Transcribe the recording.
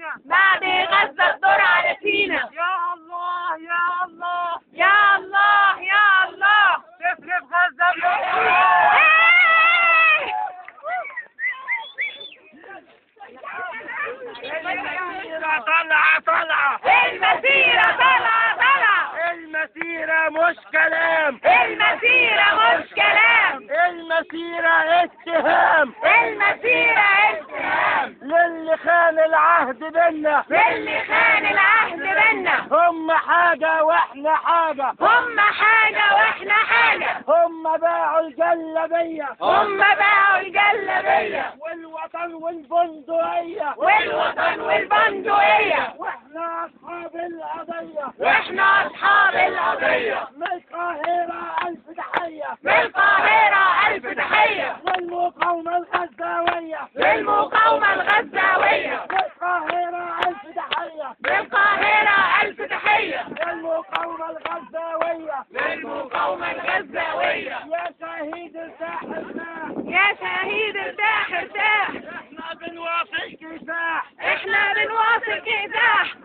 سينا بعد غزة الدور على سينا يا الله يا الله يا الله يا الله تفرق غزة المسيرة طلعة طلعة المسيرة طلع طلع المسيرة مش كلام المسيرة مش كلام المسيرة اتهام المسيرة اتهام للي خان العهد بينا للي خان العهد بينا هم حاجة واحنا حاجة هم حاجة واحنا حاجة هم باعوا الجلبية هم باعوا الجلبية والوطن والبندقية والوطن والبندقية واحنا اصحاب القضية واحنا اصحاب القضية من القاهرة ألف تحية بالقاهرة ألف تحية والمقاومة الغزاوية للمقاومة الغزاوية والقاهرة ألف تحية بالقاهرة ألف تحية والمقاومة الغزاوية للمقاومة الغزاوية يا شهيد ارتاح ارتاح يا شهيد ارتاح ارتاح احنا بنواصل كفاح احنا بنواصل كفاح